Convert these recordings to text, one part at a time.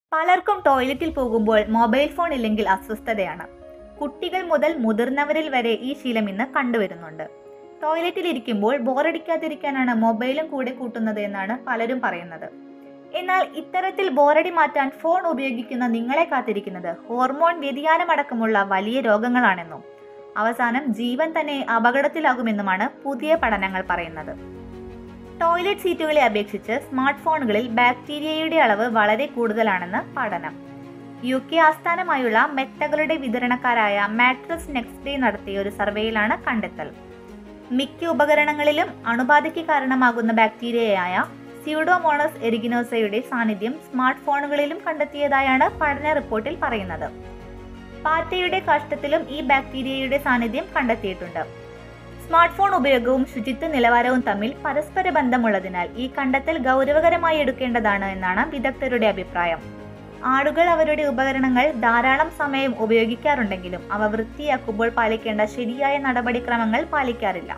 പലർക്കും ടോയ്ലറ്റിൽ പോകുമ്പോൾ മൊബൈൽ ഫോൺ ഇല്ലെങ്കിൽ അസ്വസ്ഥതയാണ് കുട്ടികൾ മുതൽ മുതിർന്നവരിൽ വരെ ഈ ശീലം ഇന്ന് കണ്ടുവരുന്നുണ്ട് ടോയ്ലറ്റിൽ ഇരിക്കുമ്പോൾ ബോറടിക്കാതിരിക്കാനാണ് മൊബൈലും കൂടെ കൂട്ടുന്നത് എന്നാണ് പലരും പറയുന്നത് എന്നാൽ ഇത്തരത്തിൽ ബോറടി മാറ്റാൻ ഫോൺ ഉപയോഗിക്കുന്ന നിങ്ങളെ കാത്തിരിക്കുന്നത് ഹോർമോൺ വ്യതിയാനമടക്കമുള്ള വലിയ രോഗങ്ങളാണെന്നും അവസാനം ജീവൻ തന്നെ അപകടത്തിലാകുമെന്നുമാണ് പുതിയ പഠനങ്ങൾ പറയുന്നത് ടോയ്ലറ്റ് സീറ്റുകളെ അപേക്ഷിച്ച് സ്മാർട്ട് ഫോണുകളിൽ ബാക്ടീരിയയുടെ അളവ് വളരെ കൂടുതലാണെന്ന് പഠനം യു കെ ആസ്ഥാനമായുള്ള മെത്തകളുടെ വിതരണക്കാരായ മാട്രസ് നെക്സ്റ്റ് ഡേ നടത്തിയ ഒരു സർവേയിലാണ് കണ്ടെത്തൽ മിക്ക ഉപകരണങ്ങളിലും അണുബാധയ്ക്ക് കാരണമാകുന്ന ബാക്ടീരിയയായ സ്യൂഡോമോണസ് എരിഗിനോസയുടെ സാന്നിധ്യം സ്മാർട്ട് ഫോണുകളിലും കണ്ടെത്തിയതായാണ് പഠന റിപ്പോർട്ടിൽ പറയുന്നത് പാറ്റയുടെ കാഷ്ടത്തിലും ഈ ബാക്ടീരിയയുടെ സാന്നിധ്യം കണ്ടെത്തിയിട്ടുണ്ട് സ്മാർട്ട് ഫോൺ ഉപയോഗവും ശുചിത്വ നിലവാരവും തമ്മിൽ പരസ്പര ബന്ധമുള്ളതിനാൽ ഈ കണ്ടെത്തൽ ഗൗരവകരമായി എടുക്കേണ്ടതാണ് എന്നാണ് വിദഗ്ധരുടെ അഭിപ്രായം ആളുകൾ അവരുടെ ഉപകരണങ്ങൾ ധാരാളം സമയം ഉപയോഗിക്കാറുണ്ടെങ്കിലും അവ വൃത്തിയാക്കുമ്പോൾ പാലിക്കേണ്ട ശരിയായ നടപടിക്രമങ്ങൾ പാലിക്കാറില്ല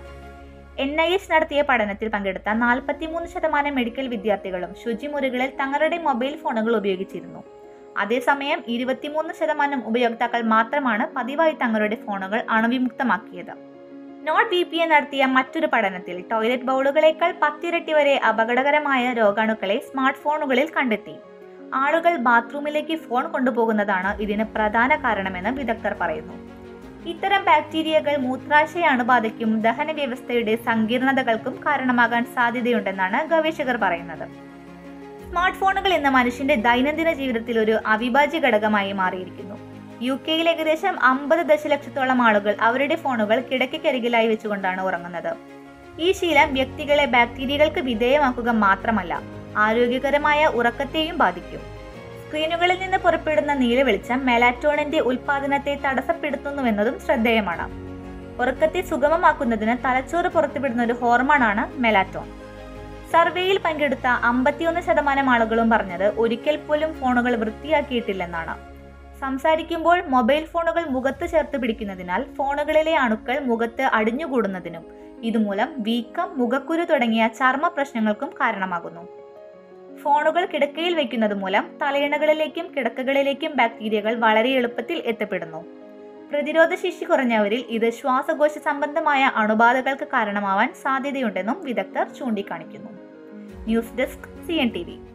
എൻ ഐ എച്ച് നടത്തിയ പഠനത്തിൽ പങ്കെടുത്ത നാൽപ്പത്തിമൂന്ന് ശതമാനം മെഡിക്കൽ വിദ്യാർത്ഥികളും ശുചിമുറികളിൽ തങ്ങളുടെ മൊബൈൽ ഫോണുകൾ ഉപയോഗിച്ചിരുന്നു അതേസമയം ഇരുപത്തിമൂന്ന് ശതമാനം ഉപയോക്താക്കൾ മാത്രമാണ് പതിവായി തങ്ങളുടെ ഫോണുകൾ അണുവിമുക്തമാക്കിയത് നോട്ട് ബി പി എ നടത്തിയ മറ്റൊരു പഠനത്തിൽ ടോയ്ലറ്റ് ബൗളുകളേക്കാൾ പത്തിരട്ടി വരെ അപകടകരമായ രോഗാണുക്കളെ സ്മാർട്ട് ഫോണുകളിൽ കണ്ടെത്തി ആളുകൾ ബാത്റൂമിലേക്ക് ഫോൺ കൊണ്ടുപോകുന്നതാണ് ഇതിന് പ്രധാന കാരണമെന്ന് വിദഗ്ധർ പറയുന്നു ഇത്തരം ബാക്ടീരിയകൾ മൂത്രാശയ അണുബാധയ്ക്കും ദഹന വ്യവസ്ഥയുടെ സങ്കീർണതകൾക്കും കാരണമാകാൻ സാധ്യതയുണ്ടെന്നാണ് ഗവേഷകർ പറയുന്നത് സ്മാർട്ട് ഫോണുകൾ ഇന്ന് മനുഷ്യന്റെ ദൈനംദിന ജീവിതത്തിൽ ഒരു അവിഭാജ്യ ഘടകമായി മാറിയിരിക്കുന്നു യു കെയിൽ ഏകദേശം അമ്പത് ദശലക്ഷത്തോളം ആളുകൾ അവരുടെ ഫോണുകൾ കിടക്കക്കരികിലായി വെച്ചുകൊണ്ടാണ് ഉറങ്ങുന്നത് ഈ ശീലം വ്യക്തികളെ ബാക്ടീരിയകൾക്ക് വിധേയമാക്കുക മാത്രമല്ല ആരോഗ്യകരമായ ഉറക്കത്തെയും ബാധിക്കും സ്ക്രീനുകളിൽ നിന്ന് പുറപ്പെടുന്ന നീല വെളിച്ചം മെലാറ്റോണിന്റെ ഉൽപാദനത്തെ തടസ്സപ്പെടുത്തുന്നുവെന്നതും ശ്രദ്ധേയമാണ് ഉറക്കത്തെ സുഗമമാക്കുന്നതിന് തലച്ചോറ് പുറത്തുവിടുന്ന ഒരു ഹോർമോണാണ് മെലാറ്റോൺ സർവേയിൽ പങ്കെടുത്ത അമ്പത്തിയൊന്ന് ശതമാനം ആളുകളും പറഞ്ഞത് ഒരിക്കൽ പോലും ഫോണുകൾ വൃത്തിയാക്കിയിട്ടില്ലെന്നാണ് സംസാരിക്കുമ്പോൾ മൊബൈൽ ഫോണുകൾ മുഖത്ത് ചേർത്ത് പിടിക്കുന്നതിനാൽ ഫോണുകളിലെ അണുക്കൾ മുഖത്ത് അടിഞ്ഞുകൂടുന്നതിനും ഇതുമൂലം വീക്കം മുഖക്കുരു തുടങ്ങിയ ചർമ്മ പ്രശ്നങ്ങൾക്കും കാരണമാകുന്നു ഫോണുകൾ കിടക്കയിൽ വയ്ക്കുന്നത് മൂലം തലയിണകളിലേക്കും കിടക്കകളിലേക്കും ബാക്ടീരിയകൾ വളരെ എളുപ്പത്തിൽ എത്തപ്പെടുന്നു പ്രതിരോധ ശേഷി കുറഞ്ഞവരിൽ ഇത് ശ്വാസകോശ സംബന്ധമായ അണുബാധകൾക്ക് കാരണമാവാൻ സാധ്യതയുണ്ടെന്നും വിദഗ്ധർ ചൂണ്ടിക്കാണിക്കുന്നു news desk C N T V